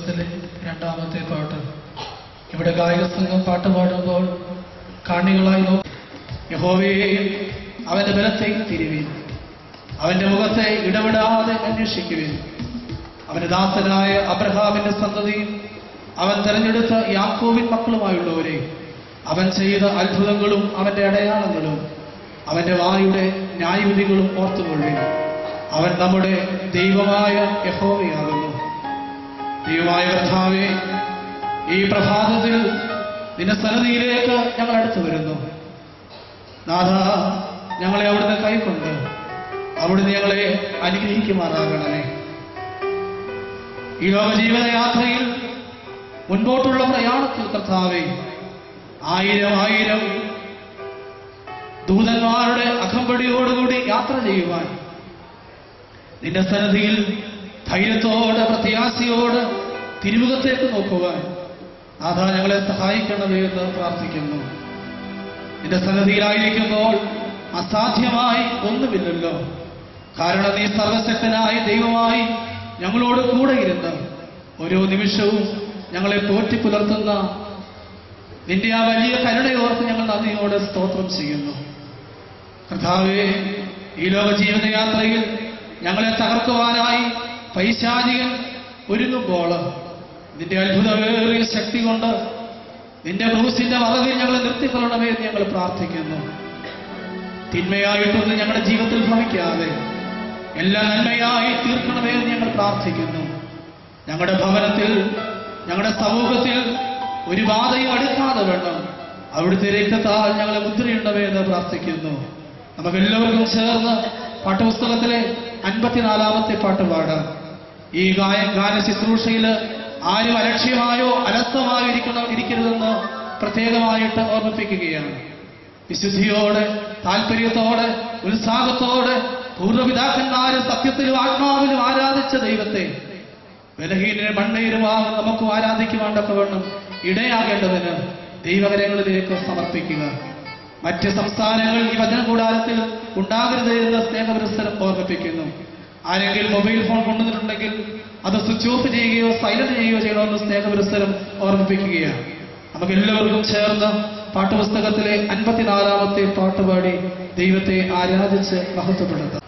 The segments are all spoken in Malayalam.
പുസ്തകത്തിലെ രണ്ടാമത്തെ പാട്ട് ഇവിടെ ഗായക സംഘം പാട്ട് പാടുമ്പോൾ കാണികളായി നോക്കി യഹോവയെയും അവന്റെ ബലത്തെയും തിരുവീൻ അവന്റെ മുഖത്തെ ഇടപെടാതെ അന്വേഷിക്കുവിൻ അവന്റെ ദാസനായ അബ്രഹാമിന്റെ സന്തതിയും അവൻ തെരഞ്ഞെടുത്ത യാക്കോവിൻ മക്കളുമായുള്ളവരെ അവൻ ചെയ്ത അത്ഭുതങ്ങളും അവന്റെ അടയാളങ്ങളും അവന്റെ വായുടെ ന്യായവിധികളും ഓർത്തുകൊള്ളി അവൻ നമ്മുടെ ദൈവമായ യഹോവയാകുന്നു ദൈവമായ കർത്താവെ ഈ പ്രഭാതത്തിൽ നിന്റെ സന്നദ്ധിയിലേക്ക് ഞങ്ങൾ അടുത്തു വരുന്നു നാഥ ഞങ്ങളെ അവിടുന്ന് കൈക്കൊണ്ട് അവിടുന്ന് ഞങ്ങളെ അനുഗ്രഹിക്കുമാറാകണമേ ഈ ലോക ജീവിതയാത്രയിൽ മുൻപോട്ടുള്ള പ്രയാണത്തിൽ കർത്താവെ ആയിരം ആയിരം ദൂതന്മാരുടെ അകമ്പടിയോടുകൂടി യാത്ര ചെയ്യുവാൻ നിന്റെ സന്നദ്ധിയിൽ ധൈര്യത്തോടെ പ്രത്യാശയോട് തിരുമുഖത്തേക്ക് നോക്കുവാൻ നാഥ ഞങ്ങളെ സഹായിക്കണമേ എന്ന് പ്രാർത്ഥിക്കുന്നു നിന്റെ സന്നദ്ധിയിലായിരിക്കുമ്പോൾ അസാധ്യമായി ഒന്നുമില്ലല്ലോ കാരണം നീ സർവശക്തനായ ദൈവമായി ഞങ്ങളോട് കൂടെ ഇരുന്ന് ഓരോ നിമിഷവും ഞങ്ങളെ പോറ്റി പുലർത്തുന്ന നിന്റെ ആ വലിയ കരുണയോർത്ത് ഞങ്ങൾ നന്ദിയോടെ സ്തോത്രം ചെയ്യുന്നു കർത്താവേ ഈ ലോക ജീവിതയാത്രയിൽ ഞങ്ങളെ തകർക്കുവാനായി പൈശാചികൻ ഒരുങ്ങുമ്പോൾ നിന്റെ അത്ഭുതമേറിയ ശക്തി കൊണ്ട് നിന്റെ ക്രൂസിന്റെ വറവിൽ ഞങ്ങളെ നിർത്തിക്കൊള്ളണമേ എന്ന് ഞങ്ങൾ പ്രാർത്ഥിക്കുന്നു തിന്മയായിട്ടൊന്നും ഞങ്ങളുടെ ജീവിതത്തിൽ ഭവിക്കാതെ എല്ലാ നന്മയായി തീർക്കണമേ എന്ന് ഞങ്ങൾ പ്രാർത്ഥിക്കുന്നു ഞങ്ങളുടെ ഭവനത്തിൽ ഞങ്ങളുടെ സമൂഹത്തിൽ ഒരു ബാധയും അടുക്കാതെ വേണം അവിടുത്തെ രക്തത്താൽ ഞങ്ങളെ മുദ്രയുണ്ടവേ എന്ന് പ്രാർത്ഥിക്കുന്നു നമുക്ക് എല്ലാവർക്കും ചേർന്ന് പാഠപുസ്തകത്തിലെ അൻപത്തിനാലാമത്തെ പാട്ട് പാടാം ഈ ഗായ ഗാന ശുശ്രൂഷയിൽ ആരും അലക്ഷ്യമായോ അലസമായോ ഇരിക്കണം ഇരിക്കരുതെന്ന് പ്രത്യേകമായിട്ട് ഓർമ്മിപ്പിക്കുകയാണ് വിശുദ്ധിയോടെ താല്പര്യത്തോടെ ഉത്സാഹത്തോടെ പൂർവ്വപിതാക്കന്മാരും സത്യത്തിലും ആത്മാവിലും ആരാധിച്ച ദൈവത്തെ ബലഹീനരെ മണ്ണീരുമാകും നമുക്ക് ആരാധിക്കുവാണ്ടൊക്കെ വേണം ഇടയാകേണ്ടതിന് ദൈവകരങ്ങളിലേക്ക് സമർപ്പിക്കുക മറ്റ് സംസ്ഥാനങ്ങൾ ഈ വചന കൂടാരത്തിൽ ഉണ്ടാകരുത് എന്ന് സ്നേഹപുരസ്സരം ഓർമ്മിപ്പിക്കുന്നു ആരെങ്കിലും മൊബൈൽ ഫോൺ കൊണ്ടുവന്നിട്ടുണ്ടെങ്കിൽ അത് സ്വിച്ച് ഓഫ് ചെയ്യുകയോ സൈലന്റ് ചെയ്യുകയോ ചെയ്യണമെന്ന് സ്നേഹപുരസ്സരം ഓർമ്മിപ്പിക്കുകയാണ് നമുക്ക് എല്ലാവർക്കും ചേർന്ന് പാഠപുസ്തകത്തിലെ അൻപത്തിനാലാമത്തെ പാട്ടുപാടി ദൈവത്തെ ആരാധിച്ച് മഹത്വപ്പെടുത്താം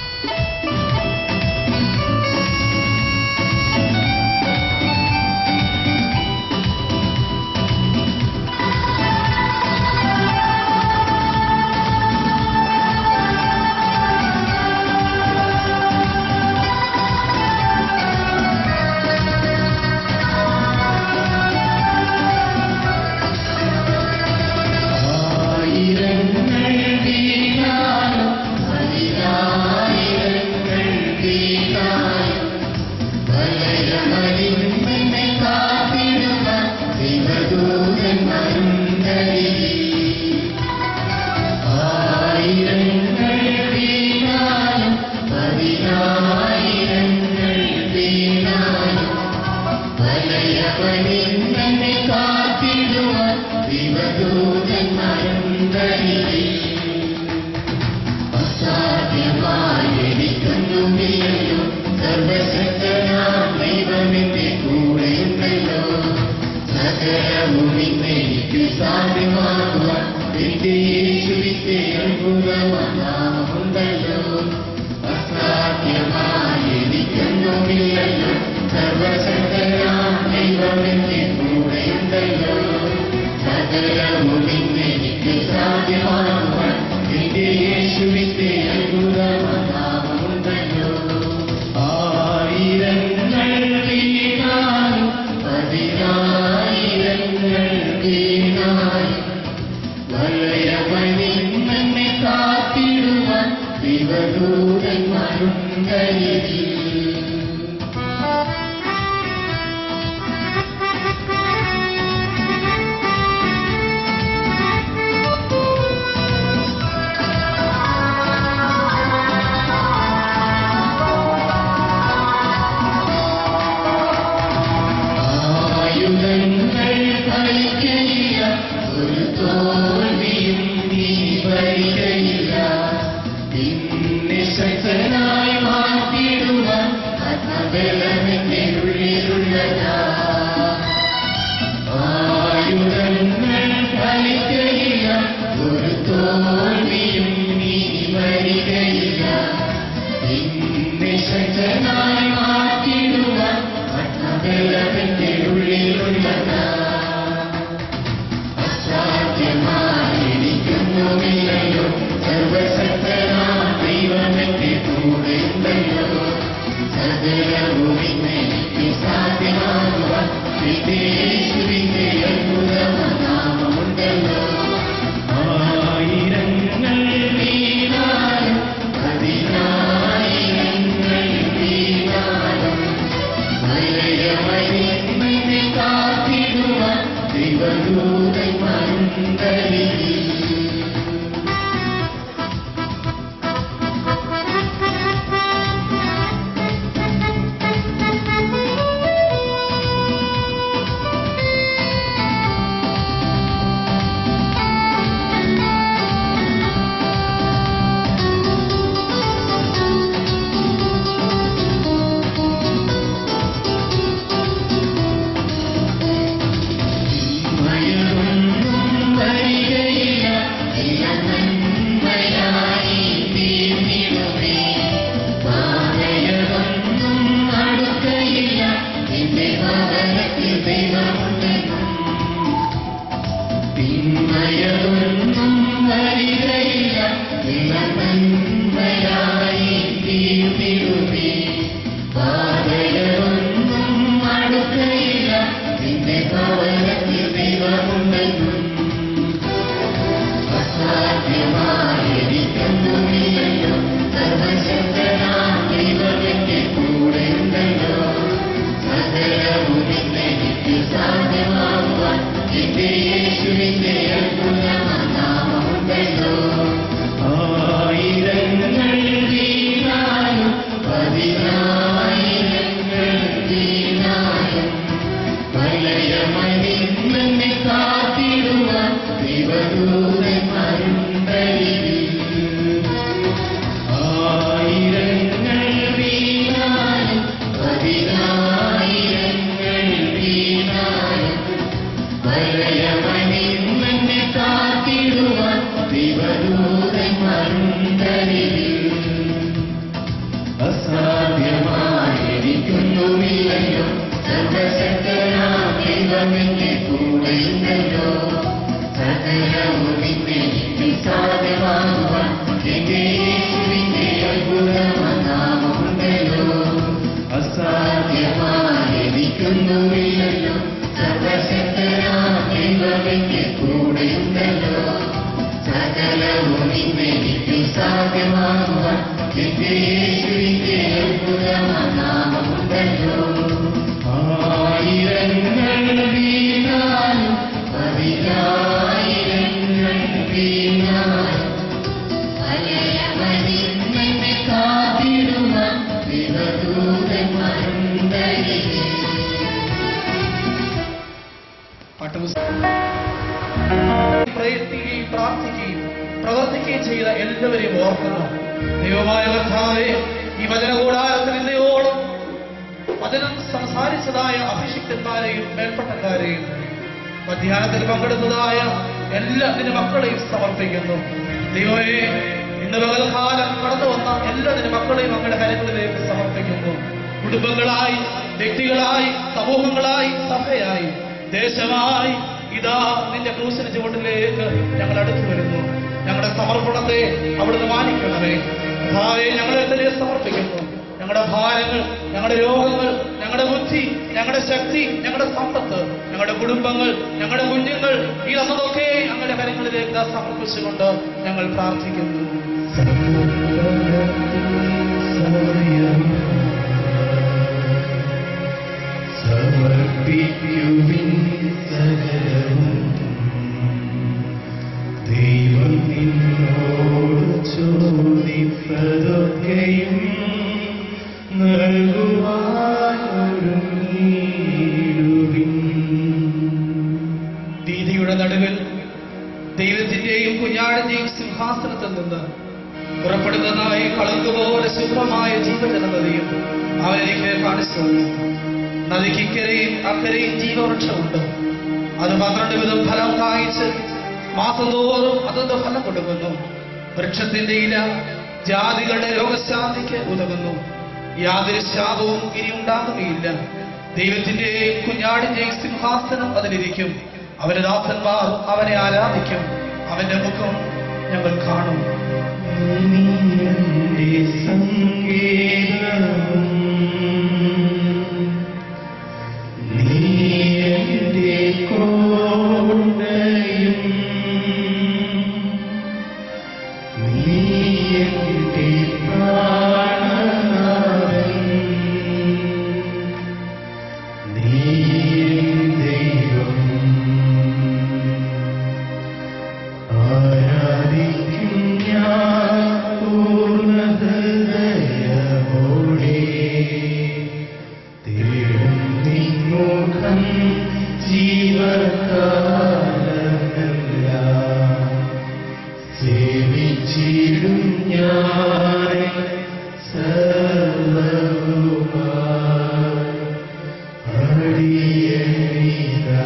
ആയിരങ്ങൾ വീണാലും പതിനായിരങ്ങൾ വീണാലും വലയമറിഞ്ഞെന്നെ കാത്തിടുക ദൈവദൂതന്മാരുണ്ടരികിൽ. ആയിരങ്ങൾ വീണാലും പതിനായിരങ്ങൾ വീണാലും വലയമറിഞ്ഞെന്നെ കാത്തിടുവാൻ ദൈവദൂതന്മാരുണ്ടരികിൽ. അസാധ്യമായി എനിക്കൊന്നുമില്ലല്ലോ സർവശക്തനാം ദൈവമെന്റെ കൂടെയുണ്ടല്ലോ സകലവും ഇന്നെനിക്ക് സാധ്യമാകുവാൻ എന്റെ യേശുവിന്റെ അത്ഭുതമാകുണ്ടല്ലോ അസാധ്യമായി എനിക്കൊന്നുമില്ലല്ലോ സർവശക്തനാം ദൈവമെന്റെ കൂടെയുണ്ടല്ലോ സകലവും ഇന്നെനിക്ക് സാധ്യമാകുവാൻ എന്റെ യേശുവിന്റെ അത്ഭുതമാകുണ്ടല്ലോ ആയിരങ്ങൾ വീണാലും പതിനായിരങ്ങൾ വീണാലും വലയവനിൽ നിന്നെ കാത്തിടുവാൻ ശിവദൂതന്മാരുണ്ടരികിൽ എന്റെ യേശുവിന്റെ അത്ഭുതനാമമുണ്ടല്ലോ ആയിരങ്ങൾ വീണാലും പതിനായിരങ്ങൾ വീണാലും മലയമണി നിന്നെ കാത്തിടുവാൻ ദൈവദൂതന്മാരുണ്ടരികിൽ മയമൊന്നും വരികയില്ല എല്ലാം നന്മയായി തീർന്നിടുമേ പാതയൊന്നും അടുക്കയില്ല എന്റെ ഭവനത്തിൽ ദൈവമുണ്ടെന്നും തിന്മയൊന്നും വരികയില്ല എല്ലാം നന്മയായി തീർന്നിടുമേ പാതയൊന്നും അടുക്കയില്ല എന്റെ ഭവനത്തിൽ ദൈവമുണ്ടെന്നും അസാധ്യമായിരിക്കുന്നുമില്ലല്ലോ സർവശക്തനാം ദൈവമെന്റെ കൂടെയുണ്ടല്ലോ സകലവും എനിക്ക് സാധ്യമാകുവാൻ എന്റെ യേശുവിന്റെ അത്ഭുതനാമമുണ്ടല്ലോ ആയിരങ്ങൾ വീണാലും പതിനായിരങ്ങൾ വീണാലും വലയമണി നിന്നെ കാത്തിടുവാൻ ദൈവദൂതന്മാരുണ്ടരികിൽ ആയിരങ്ങൾ വീണാലും പതിനായിരങ്ങൾ വീണാലും വലയമണി നിന്നെ കാത്തിടുവാൻ ദൈവദൂതന്മാരുണ്ടരികിൽ അസാധ്യമായിരിക്കുന്നുമില്ലല്ലോ സർവശക്തനാം ദൈവമെന്റെ കൂടെയുണ്ടല്ലോ സകലവും എനിക്ക് സാധ്യമാകുവാൻ എന്റെ യേശുവിന്റെ അത്ഭുതനാമമുണ്ടല്ലോ അസാധ്യമായിരിക്കുന്നുമില്ലല്ലോ സർവശക്തനാം ദൈവമെന്റെ കൂടെയുണ്ടല്ലോ സകലവും എനിക്ക് സാധ്യമാകുവാൻ എന്റെ യേശുവിന്റെ അത്ഭുതനാമമുണ്ടല്ലോ ആയിരങ്ങൾ വീണാലും പതിനായിരങ്ങൾ വീണാലും വലയമണി നിന്നെ കാത്തിടുവാൻ ദൈവദൂതന്മാരുണ്ടരികിൽ പാഠപുസ്തകം പ്രയത്നിക്കുകയും പ്രാർത്ഥിക്കുകയും പ്രവർത്തിക്കുകയും ചെയ്ത എല്ലാവരെയും ഓർക്കുന്നു ദൈവമായ കർത്താവെ ഈ വചനകൂടാരത്തിൽ ഇന്നയോളം വചനം സംസാരിച്ചതായ അഭിഷിക്തന്മാരെയും മേൽപ്പട്ടക്കാരെയും മധ്യാഹ്നത്തിൽ പങ്കെടുത്തതായ എല്ലാ നിന്റെ മക്കളെയും സമർപ്പിക്കുന്നു ദൈവമേ ഇന്ന് പകൽക്കാലം കടന്നു വന്ന എല്ലാ നിന്റെ മക്കളെയും അങ്ങയുടെ കരങ്ങളിലേക്ക് സമർപ്പിക്കുന്നു കുടുംബങ്ങളായി വ്യക്തികളായി സമൂഹങ്ങളായി സഭയായി ദേശമായി ഇതാ നിന്റെ ക്രൂശിന് ചുവട്ടിലേക്ക് ഞങ്ങൾ അടുത്തു വരുന്നു ഞങ്ങളുടെ സമർപ്പണത്തെ അവിടുന്ന് മാനിക്കണമേ കർത്താവേ ഞങ്ങളെ തന്നെ സമർപ്പിക്കുന്നു ഞങ്ങളുടെ ഭാരങ്ങൾ ഞങ്ങളുടെ രോഗങ്ങൾ ഞങ്ങളുടെ ബുദ്ധി ഞങ്ങളുടെ ശക്തി ഞങ്ങളുടെ സമ്പത്ത് ഞങ്ങളുടെ കുടുംബങ്ങൾ ഞങ്ങളുടെ കുഞ്ഞുങ്ങൾ ഈ വന്നതൊക്കെ ഞങ്ങളുടെ കരങ്ങളിലേക്ക് ദാ സമർപ്പിച്ചുകൊണ്ട് ഞങ്ങൾ പ്രാർത്ഥിക്കുന്നു സമർപ്പിക്കുവിൻ സകലവും ദൈവം നിന്നോട് ചോദിപ്പതൊക്കെയും നൽകുവാനൊരുങ്ങിയിടുവിൻ ഭീതിയുടെ നടുവിൽ ദൈവത്തിന്റെയും കുഞ്ഞാടിന്റെയും സിംഹാസനത്തിൽ നിന്ന് പുറപ്പെടുന്നതായി കളങ്കുപോലെ ശുഭ്രമായ ജീവജലനദിയും അവനെനിക്ക് കാണിച്ചു തന്നു. നദിക്കിക്കരയും അക്കരയും ജീവവൃക്ഷമുണ്ട് അത് പന്ത്രണ്ട് വിധം ഫലം കായ്ച്ച് മാസം തോറും അതിന്റെ ഫലം കൊടുക്കുന്നു വൃക്ഷത്തിന്റെ ഇല ജാതികളുടെ രോഗശാന്തിക്ക് ഉതകുന്നു യാതൊരു ശാപവും ഇനി ഉണ്ടാകുകയില്ല ദൈവത്തിന്റെയും കുഞ്ഞാടിന്റെയും സിംഹാസനം അതിലിരിക്കും അവന്റെ ദാസന്മാർ അവനെ ആരാധിക്കും അവന്റെ മുഖം ഞങ്ങൾ കാണും നീ സങ്കേതവും നീ ജീവകാലമെല്ലാം സേവിച്ചിടും ഞാൻ സർവവുമായി അടിയനിതാ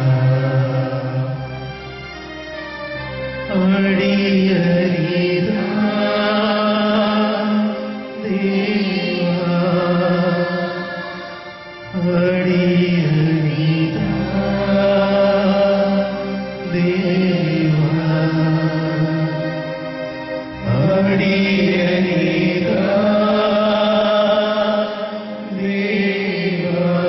അടിയനിതാ ദേവാ അടിയനിതാ ദേവാ അടിയനിതാ ദേവാ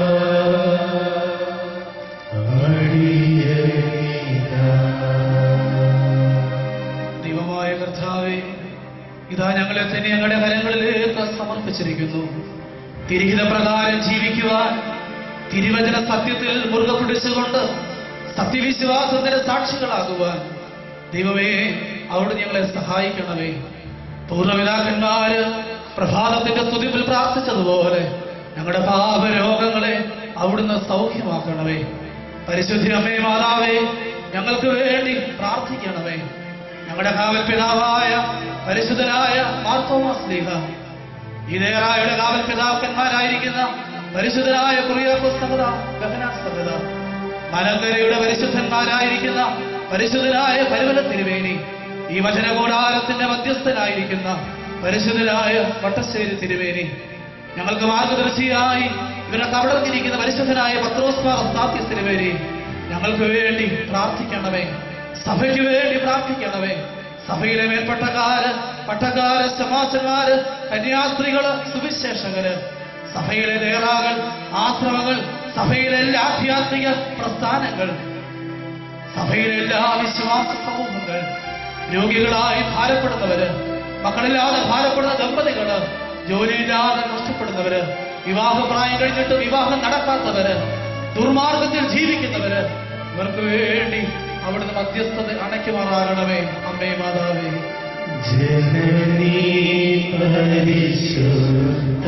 അടിയനിതാ ദൈവമായ കർത്താവേ ഇതാ ഞങ്ങളെ തന്നെ ഞങ്ങളുടെ കരങ്ങളിലേക്ക് സമർപ്പിച്ചിരിക്കുന്നു തിരിഹിത പ്രകാരം ജീവിക്കുവാൻ തിരുവചന സത്യത്തിൽ മുറുകെ പിടിച്ചുകൊണ്ട് സത്യവിശ്വാസത്തിന്റെ സാക്ഷികളാകുവാൻ ദൈവമേ അവിടെ ഞങ്ങളെ സഹായിക്കണമേ പൂർവ്വപിതാക്കന്മാര് പ്രഭാതത്തിന്റെ സ്തുതിപ്പിൽ പ്രാർത്ഥിച്ചതുപോലെ ഞങ്ങളുടെ പാപരോഗങ്ങളെ അവിടുന്ന് സൗഖ്യമാക്കണമേ പരിശുദ്ധി അമ്മേ മാതാവേ ഞങ്ങൾക്ക് വേണ്ടി പ്രാർത്ഥിക്കണമേ ഞങ്ങളുടെ കാവൽ പിതാവായ പരിശുദ്ധനായ മാർത്തോമാസ്ലീഹ ഇതേറായുടെ കാവൽ പിതാക്കന്മാരായിരിക്കുന്ന പരിശുദ്ധനായ കുറിയ പുസ്തകത ഗഹനാസ്തകത മലങ്കരയുടെ പരിശുദ്ധന്മാരായിരിക്കുന്ന പരിശുദ്ധനായ പരിമല തിരുവേണി ഈ വചനകൂടാരത്തിന്റെ മധ്യസ്ഥനായിരിക്കുന്ന പരിശുദ്ധനായ വട്ടശ്ശേരി തിരുവേണി ഞങ്ങൾക്ക് മാർഗദർശിയായി ഇവരെ കവടങ്ങിരിക്കുന്ന പരിശുദ്ധനായ പത്രോസ്മാർ അസ്താത്യ തിരുവേണി ഞങ്ങൾക്ക് വേണ്ടി പ്രാർത്ഥിക്കണമേ സഭയ്ക്ക് വേണ്ടി പ്രാർത്ഥിക്കണമേ സഭയിലെ മേൽപ്പട്ടക്കാര് പട്ടക്കാര് ശമാസന്മാര് കന്യാസ്ത്രീകള് സുവിശേഷകര് സഭയിലെ നേതാക്കൾ ആശ്രമങ്ങൾ സഭയിലെ എല്ലാ ആധ്യാത്മിക പ്രസ്ഥാനങ്ങൾ സഭയിലെ എല്ലാ വിശ്വാസ സമൂഹങ്ങൾ രോഗികളായി ഭാരപ്പെടുന്നവര് മക്കളില്ലാതെ ഭാരപ്പെടുന്ന ദമ്പതികള് ജോലിയില്ലാതെ നഷ്ടപ്പെടുന്നവര് വിവാഹപ്രായം കഴിഞ്ഞിട്ട് വിവാഹം നടക്കാത്തവര് ദുർമാർഗത്തിൽ ജീവിക്കുന്നവര് ഇവർക്ക് വേണ്ടി അവിടുന്ന് മധ്യസ്ഥത അണയ്ക്കുമാറാകണമേ അമ്മേ മാതാവേ ജനനീ പരിശുദ്ധ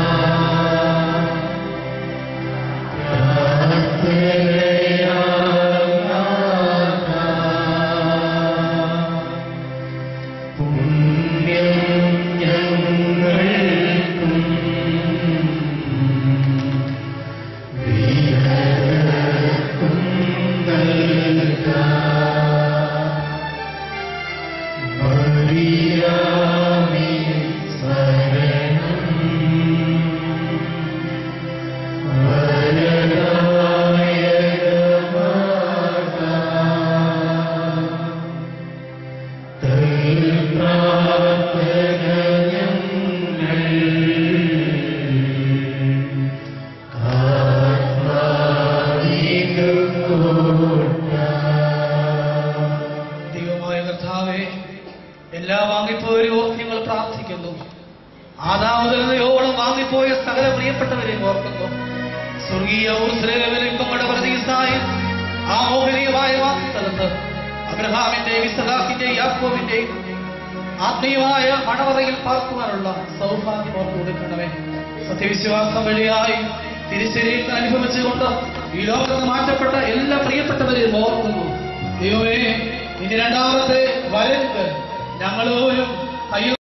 പുണ്യം ഞങ്ങൾക്കും വീരർക്കും നൽകാം മറിയാമേ ശരണം ദൈവമായ കർത്താവേ എല്ലാ വാങ്ങിപ്പോയവരും ഓർത്ത് ഞങ്ങൾ പ്രാർത്ഥിക്കുന്നു ആദാമുതലയോളം വാങ്ങിപ്പോയ സകല പ്രിയപ്പെട്ടവരെ ഓർക്കുന്നു സ്വർഗീയ ഊർസ്ലേവരുടെ പ്രതീസായി ആ മോഹനീയമായ വാക്സ്ഥലത്ത് അബ്രഹാമിന്റെയും ഇസഹാക്കിന്റെയും യാക്കോവിന്റെയും ആത്മീയമായ മണവറയിൽ പാർക്കുവാനുള്ള സൗഭാഗ്യം ഓർത്ത് കൊടുക്കണമേ സത്യവിശ്വാസം വഴിയായി തിരിച്ചറിയിൽ അനുഭവിച്ചുകൊണ്ട് ഈ ലോകത്ത് മാറ്റപ്പെട്ട എല്ലാ പ്രിയപ്പെട്ടവരെയും ഓർക്കുന്നു ദൈവമേ ഇനി രണ്ടാമത്തെ വരവ് ഞങ്ങളോരും കയ്യിൽ